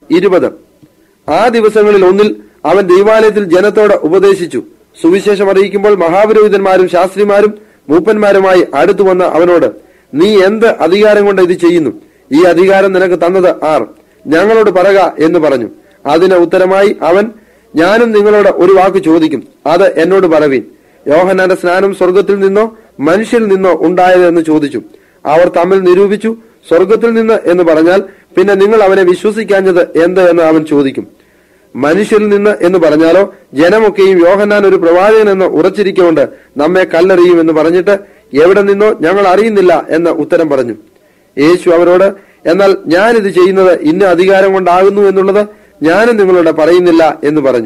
ഇരുപത് ആ ദിവസങ്ങളിൽ ഒന്നിൽ അവൻ ദൈവാലയത്തിൽ ജനത്തോട് ഉപദേശിച്ചു സുവിശേഷം അറിയിക്കുമ്പോൾ മഹാപുരോഹിതന്മാരും ശാസ്ത്രിമാരും മൂപ്പന്മാരുമായി അടുത്തു വന്ന് അവനോട് നീ എന്ത് അധികാരം കൊണ്ട് ഇത് ചെയ്യുന്നു ഈ അധികാരം നിനക്ക് തന്നത് ആർ ഞങ്ങളോട് പറക എന്ന് പറഞ്ഞു അതിന് ഉത്തരമായി അവൻ ഞാനും നിങ്ങളോട് ഒരു വാക്ക് ചോദിക്കും അത് എന്നോട് പറവീൻ യോഹന്നാന്റെ സ്നാനം സ്വർഗത്തിൽ നിന്നോ മനുഷ്യരിൽ നിന്നോ ഉണ്ടായത് എന്ന് ചോദിച്ചു അവർ തമ്മിൽ നിരൂപിച്ചു സ്വർഗത്തിൽ നിന്ന് എന്ന് പറഞ്ഞാൽ പിന്നെ നിങ്ങൾ അവനെ വിശ്വസിക്കാഞ്ഞത് എന്ത് എന്ന് അവൻ ചോദിക്കും മനുഷ്യരിൽ നിന്ന് എന്ന് പറഞ്ഞാലോ ജനമൊക്കെയും യോഹന്നാൻ ഒരു പ്രവാചകൻ എന്ന് ഉറച്ചിരിക്കൊണ്ട് നമ്മെ കല്ലെറിയും എന്ന് പറഞ്ഞിട്ട് എവിടെ നിന്നോ ഞങ്ങൾ അറിയുന്നില്ല എന്ന് ഉത്തരം പറഞ്ഞു യേശു അവരോട് എന്നാൽ ഞാൻ ഇത് ചെയ്യുന്നത് ഇന്ന അധികാരം കൊണ്ടാകുന്നു എന്നുള്ളത് ഞാനും നിങ്ങളോട് പറയുന്നില്ല എന്ന് പറഞ്ഞു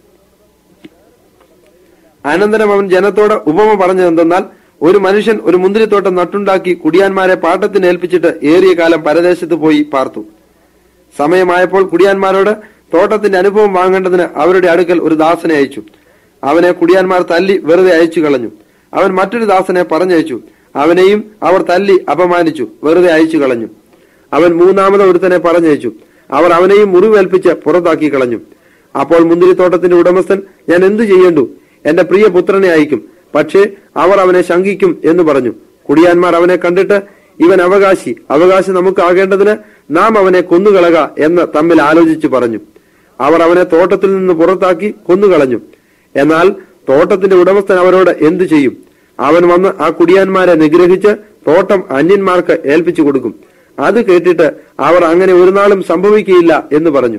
അനന്തരം അവൻ ജനത്തോട് ഉപമ പറഞ്ഞതെന്തെന്നാൽ ഒരു മനുഷ്യൻ ഒരു മുന്തിരിത്തോട്ടം നട്ടുണ്ടാക്കി കുടിയാന്മാരെ പാട്ടത്തിന് ഏൽപ്പിച്ചിട്ട് ഏറിയ കാലം പരദേശത്ത് പോയി പാർത്തു സമയമായപ്പോൾ കുടിയാന്മാരോട് തോട്ടത്തിന്റെ അനുഭവം വാങ്ങേണ്ടതിന് അവരുടെ അടുക്കൽ ഒരു ദാസനെ അയച്ചു അവനെ കുടിയാന്മാർ തല്ലി വെറുതെ അയച്ചു കളഞ്ഞു അവൻ മറ്റൊരു ദാസനെ പറഞ്ഞയച്ചു അവനെയും അവർ തല്ലി അപമാനിച്ചു വെറുതെ അയച്ചു കളഞ്ഞു അവൻ മൂന്നാമത് ഒരുത്തനെ പറഞ്ഞയച്ചു അവർ അവനെയും മുറിവേൽപ്പിച്ച് പുറത്താക്കി കളഞ്ഞു അപ്പോൾ മുന്തിരിത്തോട്ടത്തിന്റെ ഉടമസ്ഥൻ ഞാൻ എന്തു ചെയ്യേണ്ടു എന്റെ പ്രിയ പുത്രനെ അയക്കും പക്ഷേ അവർ അവനെ ശങ്കിക്കും എന്ന് പറഞ്ഞു കുടിയാന്മാർ അവനെ കണ്ടിട്ട് ഇവൻ അവകാശി അവകാശി നമുക്ക് ആകേണ്ടതിന് നാം അവനെ കൊന്നുകളക എന്ന് തമ്മിൽ ആലോചിച്ചു പറഞ്ഞു അവർ അവനെ തോട്ടത്തിൽ നിന്ന് പുറത്താക്കി കൊന്നുകളഞ്ഞു എന്നാൽ തോട്ടത്തിന്റെ ഉടമസ്ഥൻ അവരോട് എന്തു ചെയ്യും അവൻ വന്ന് ആ കുടിയാന്മാരെ നിഗ്രഹിച്ച് തോട്ടം അന്യന്മാർക്ക് ഏൽപ്പിച്ചു കൊടുക്കും അത് കേട്ടിട്ട് അവർ അങ്ങനെ ഒരു നാളും സംഭവിക്കുകയില്ല എന്ന് പറഞ്ഞു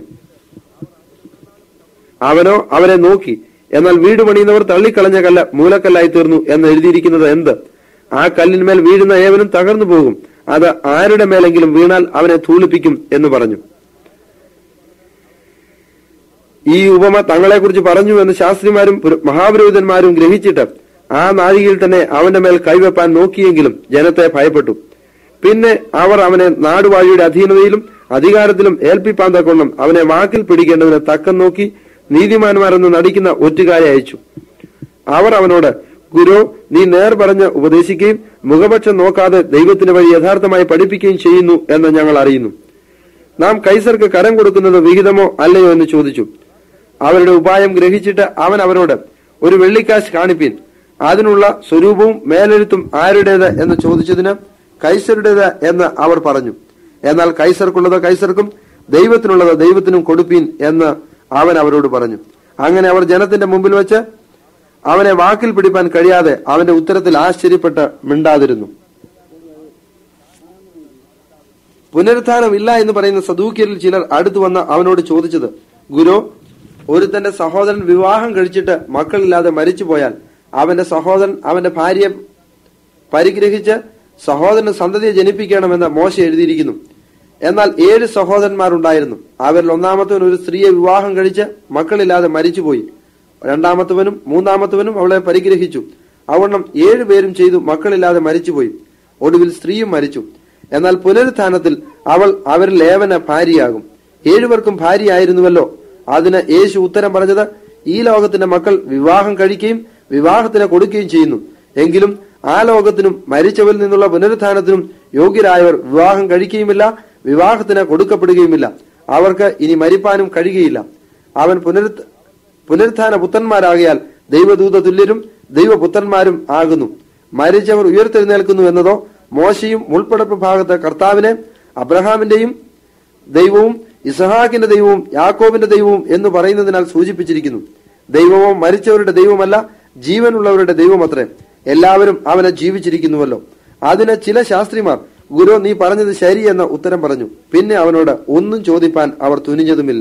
അവനോ അവരെ നോക്കി എന്നാൽ വീട് പണിയുന്നവർ തള്ളിക്കളഞ്ഞ കല്ല് മൂലക്കല്ലായി തീർന്നു എന്ന് എഴുതിയിരിക്കുന്നത് എന്ത് ആ കല്ലിന്മേൽ വീഴുന്ന ഏവനും തകർന്നു പോകും അത് ആരുടെ മേലെങ്കിലും വീണാൽ അവനെ ധൂളിപ്പിക്കും എന്ന് പറഞ്ഞു ഈ ഉപമ തങ്ങളെക്കുറിച്ച് പറഞ്ഞു എന്ന് ശാസ്ത്രിമാരും പുര- മഹാപുരോഹിതന്മാരും ഗ്രഹിച്ചിട്ട് ആ നാഴികയിൽ തന്നെ അവന്റെ മേൽ കൈവെപ്പാൻ നോക്കിയെങ്കിലും ജനത്തെ ഭയപ്പെട്ടു പിന്നെ അവർ അവനെ നാടുവാഴിയുടെ അധീനതയിലും അധികാരത്തിലും ഏൽപ്പിപ്പാൻ തക്കൊള്ളും അവനെ വാക്കിൽ പിടിക്കേണ്ടതിന് തക്കം നോക്കി നീതിമാന്മാരെന്ന് നടിക്കുന്ന ഒറ്റുകാരെ അയച്ചു അവർ അവനോട് ഗുരു നീ നേർ പറഞ്ഞ് ഉപദേശിക്കുകയും മുഖപക്ഷം നോക്കാതെ ദൈവത്തിന്റെ വഴി യഥാർത്ഥമായി പഠിപ്പിക്കുകയും ചെയ്യുന്നു എന്ന് ഞങ്ങൾ അറിയുന്നു നാം കൈസർക്ക് കരം കൊടുക്കുന്നത് വിഹിതമോ അല്ലയോ എന്ന് ചോദിച്ചു അവരുടെ ഉപായം ഗ്രഹിച്ചിട്ട് അവൻ അവരോട് ഒരു വെള്ളിക്കാശ് കാണിപ്പീൻ അതിനുള്ള സ്വരൂപവും മേലെഴുത്തും ആരുടേത് എന്ന് ചോദിച്ചതിന് കൈസരുടേത് എന്ന് അവർ പറഞ്ഞു എന്നാൽ കൈസർക്കുള്ളത് കൈസർക്കും ദൈവത്തിനുള്ളത് ദൈവത്തിനും കൊടുപ്പീൻ എന്ന് അവൻ അവരോട് പറഞ്ഞു അങ്ങനെ അവർ ജനത്തിന്റെ മുമ്പിൽ വെച്ച് അവനെ വാക്കിൽ പിടിപ്പാൻ കഴിയാതെ അവന്റെ ഉത്തരത്തിൽ ആശ്ചര്യപ്പെട്ട് മിണ്ടാതിരുന്നു പുനരുത്ഥാനം ഇല്ല എന്ന് പറയുന്ന സദൂക്യരിൽ ചിലർ അടുത്തു വന്ന് അവനോട് ചോദിച്ചത് ഗുരു ഒരു തന്റെ സഹോദരൻ വിവാഹം കഴിച്ചിട്ട് മക്കളില്ലാതെ മരിച്ചുപോയാൽ അവന്റെ സഹോദരൻ അവന്റെ ഭാര്യയെ പരിഗ്രഹിച്ച് സഹോദരന് സന്തതിയെ ജനിപ്പിക്കണമെന്ന് മോശ എഴുതിയിരിക്കുന്നു എന്നാൽ ഏഴ് സഹോദരന്മാരുണ്ടായിരുന്നു അവരിൽ ഒന്നാമത്തവൻ ഒരു സ്ത്രീയെ വിവാഹം കഴിച്ച് മക്കളില്ലാതെ മരിച്ചുപോയി രണ്ടാമത്തവനും മൂന്നാമത്തവനും അവളെ പരിഗ്രഹിച്ചു അവണ്ണം ഏഴുപേരും ചെയ്തു മക്കളില്ലാതെ മരിച്ചുപോയി ഒടുവിൽ സ്ത്രീയും മരിച്ചു എന്നാൽ പുനരുത്ഥാനത്തിൽ അവൾ അവരിൽ ഏവന് ഭാര്യയാകും ഏഴുപേർക്കും ഭാര്യയായിരുന്നുവല്ലോ അതിന് യേശു ഉത്തരം പറഞ്ഞത് ഈ ലോകത്തിന്റെ മക്കൾ വിവാഹം കഴിക്കുകയും വിവാഹത്തിന് കൊടുക്കുകയും ചെയ്യുന്നു എങ്കിലും ആ ലോകത്തിനും മരിച്ചവരിൽ നിന്നുള്ള പുനരുത്ഥാനത്തിനും യോഗ്യരായവർ വിവാഹം കഴിക്കുകയുമില്ല വിവാഹത്തിന് കൊടുക്കപ്പെടുകയുമില്ല അവർക്ക് ഇനി മരിപ്പാനും കഴിയുകയില്ല അവൻ പുനരുത്ത് പുനരുത്ഥാന പുത്രന്മാരാകിയാൽ ദൈവദൂത തുല്യരും ദൈവപുത്രന്മാരും ആകുന്നു മരിച്ചവർ ഉയർത്തെഴുന്നേൽക്കുന്നു എന്നതോ മോശയും മുൾപ്പടപ്പ് ഭാഗത്ത് കർത്താവിനെ അബ്രഹാമിന്റെയും ദൈവവും ഇസഹാക്കിന്റെ ദൈവവും യാക്കോബിന്റെ ദൈവവും എന്ന് പറയുന്നതിനാൽ സൂചിപ്പിച്ചിരിക്കുന്നു ദൈവമോ മരിച്ചവരുടെ ദൈവമല്ല ജീവനുള്ളവരുടെ ദൈവമത്രേ എല്ലാവരും അവനെ ജീവിച്ചിരിക്കുന്നുവല്ലോ അതിന് ചില ശാസ്ത്രിമാർ ഗുരു നീ പറഞ്ഞത് ശരിയെന്ന ഉത്തരം പറഞ്ഞു പിന്നെ അവനോട് ഒന്നും ചോദിപ്പാൻ അവർ തുനിഞ്ഞതുമില്ല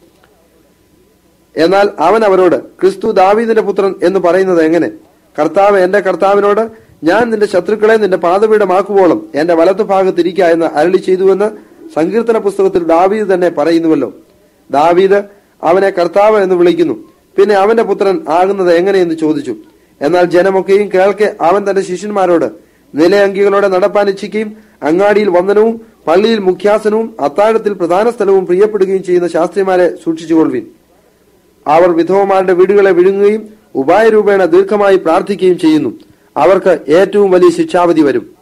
എന്നാൽ അവൻ അവരോട് ക്രിസ്തു ദാവീദിന്റെ പുത്രൻ എന്ന് പറയുന്നത് എങ്ങനെ കർത്താവ് എന്റെ കർത്താവിനോട് ഞാൻ നിന്റെ ശത്രുക്കളെ നിന്റെ പാദപീഠമാക്കുവോളം എന്റെ വലത്തു ഭാഗത്തിരിക്ക എന്ന് അരളി ചെയ്തുവെന്ന് സങ്കീർത്തന പുസ്തകത്തിൽ ദാവീദ് തന്നെ പറയുന്നുവല്ലോ ദാവീദ് അവനെ കർത്താവ് എന്ന് വിളിക്കുന്നു പിന്നെ അവന്റെ പുത്രൻ ആകുന്നത് എങ്ങനെയെന്ന് ചോദിച്ചു എന്നാൽ ജനമൊക്കെയും കേൾക്കെ അവൻ തന്റെ ശിഷ്യന്മാരോട് നിലയങ്കികളോടെ നടപ്പാൻ ഇച്ഛിക്കുകയും അങ്ങാടിയിൽ വന്ദനവും പള്ളിയിൽ മുഖ്യാസനവും അത്താഴത്തിൽ പ്രധാന സ്ഥലവും പ്രിയപ്പെടുകയും ചെയ്യുന്ന ശാസ്ത്രിമാരെ സൂക്ഷിച്ചുകൊള്ളുവിൻ അവർ വിധവമാരുടെ വീടുകളെ വിഴുങ്ങുകയും ഉപായരൂപേണ ദീർഘമായി പ്രാർത്ഥിക്കുകയും ചെയ്യുന്നു അവർക്ക് ഏറ്റവും വലിയ ശിക്ഷാവധി വരും